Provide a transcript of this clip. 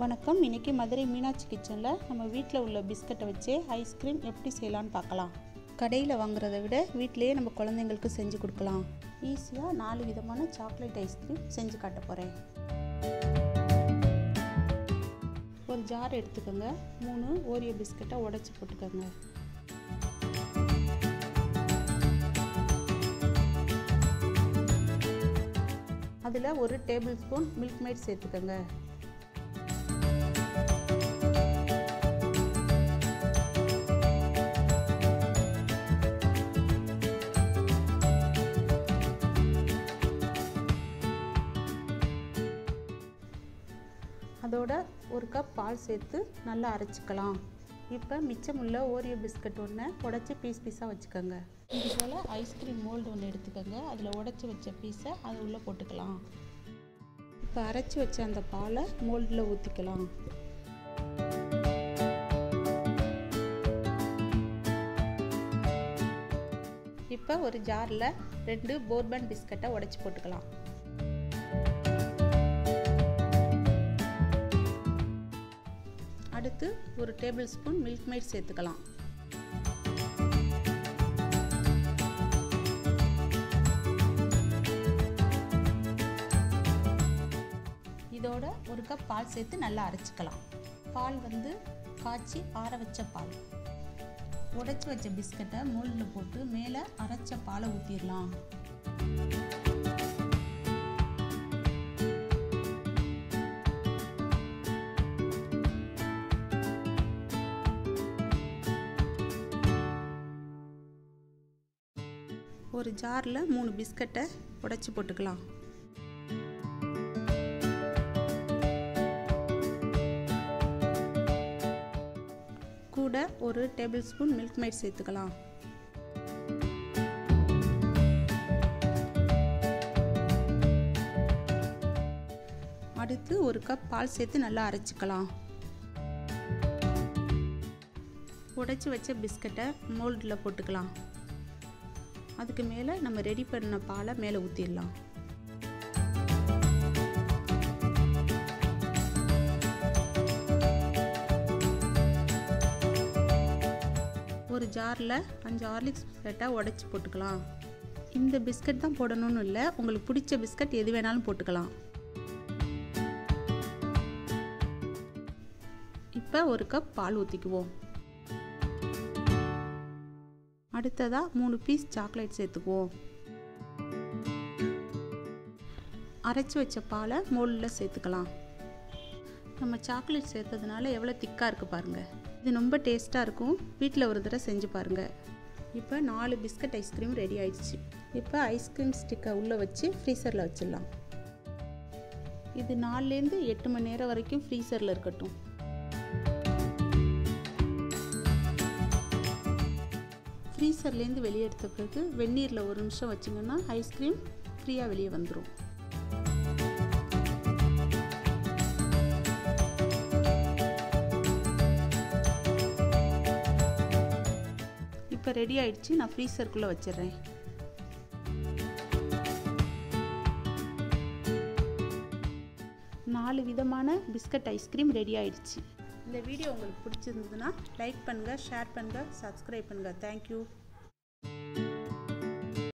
வணக்கம் இன்றைக்கி மதுரை மீனாட்சி கிச்சனில் நம்ம வீட்டில் உள்ள பிஸ்கட்டை வச்சு ஐஸ்கிரீம் எப்படி செய்யலான்னு பார்க்கலாம் கடையில் வாங்குறத விட வீட்டிலேயே நம்ம குழந்தைங்களுக்கு செஞ்சு கொடுக்கலாம் ஈஸியாக நாலு விதமான சாக்லேட் ஐஸ்கிரீம் செஞ்சு காட்ட போகிறேன் ஒரு ஜார் எடுத்துக்கோங்க மூணு ஓரியோ பிஸ்கட்டை உடச்சி போட்டுக்கோங்க அதில் ஒரு டேபிள் ஸ்பூன் மில்க் மேட் சேர்த்துக்கோங்க அதோட ஒரு கப் பால் சேர்த்து நல்லா அரைச்சிக்கலாம் இப்போ மிச்சமுள்ள ஓரியோ பிஸ்கட் ஒன்று உடச்சி பீஸ் பீஸாக வச்சுக்கோங்க இது போல் ஐஸ்கிரீம் மோல்டு ஒன்று எடுத்துக்கோங்க அதில் உடச்சி வச்ச பீஸை அது உள்ளே போட்டுக்கலாம் இப்போ அரைச்சி வச்ச அந்த பாலை மோல்டில் ஊற்றிக்கலாம் இப்போ ஒரு ஜாரில் ரெண்டு போர்பன் பிஸ்கட்டை உடச்சி போட்டுக்கலாம் அடுத்து ஒரு டேபிள் ஸ்பூன் மில்க் மேட் சேர்த்துக்கலாம் இதோட ஒரு கப் பால் சேர்த்து நல்லா அரைச்சிக்கலாம் பால் வந்து காய்ச்சி ஆற வச்ச பால் உடைச்சி வச்ச பிஸ்கட்டை மோல்டில் போட்டு மேலே அரைச்ச பாலை ஊற்றிடலாம் ஒரு ஜாரில் மூணு பிஸ்கட்டை உடச்சி போட்டுக்கலாம் கூட ஒரு டேபிள் ஸ்பூன் மில்க் மேட் சேர்த்துக்கலாம் அடுத்து ஒரு கப் பால் சேர்த்து நல்லா அரைச்சிக்கலாம் உடைச்சி வச்ச பிஸ்கட்டை மோல்டில் போட்டுக்கலாம் அதுக்கு மேலே நம்ம ரெடி பண்ண பாலை மேலே ஊற்றிடலாம் ஒரு ஜாரில் அஞ்சு ஹார்லிக்ஸ் பிஸ்கட்டாக உடச்சி போட்டுக்கலாம் இந்த பிஸ்கட் தான் போடணும்னு இல்லை உங்களுக்கு பிடிச்ச பிஸ்கட் எது வேணாலும் போட்டுக்கலாம் இப்போ ஒரு கப் பால் ஊற்றிக்குவோம் அடுத்ததாக மூணு பீஸ் சாக்லேட் சேர்த்துக்குவோம் அரைச்சி வச்ச பாலை மோல்டில் சேர்த்துக்கலாம் நம்ம சாக்லேட் சேர்த்ததுனால எவ்வளோ திக்காக இருக்குது பாருங்கள் இது ரொம்ப டேஸ்ட்டாக இருக்கும் வீட்டில் ஒரு தடவை செஞ்சு பாருங்கள் இப்போ நாலு பிஸ்கட் ஐஸ்கிரீம் ரெடி ஆயிடுச்சு இப்போ ஐஸ்கிரீம் ஸ்டிக்கை உள்ளே வச்சு ஃப்ரீசரில் வச்சிடலாம் இது நாலுலேருந்து எட்டு மணி நேரம் வரைக்கும் ஃப்ரீசரில் இருக்கட்டும் ஃப்ரீசர்லேருந்து வெளியே எடுத்த பிறகு வெந்நீரில் ஒரு நிமிஷம் வச்சிங்கன்னா ஐஸ்கிரீம் ஃப்ரீயாக வெளியே வந்துடும் இப்போ ரெடி ஆயிடுச்சு நான் ஃப்ரீசருக்குள்ளே வச்சிடுறேன் நாலு விதமான பிஸ்கட் ஐஸ்கிரீம் ரெடி ஆயிடுச்சு இந்த வீடியோ உங்களுக்கு பிடிச்சிருந்ததுன்னா லைக் பண்ணுங்கள் ஷேர் பண்ணுங்கள் சப்ஸ்கிரைப் பண்ணுங்கள் தேங்க்யூ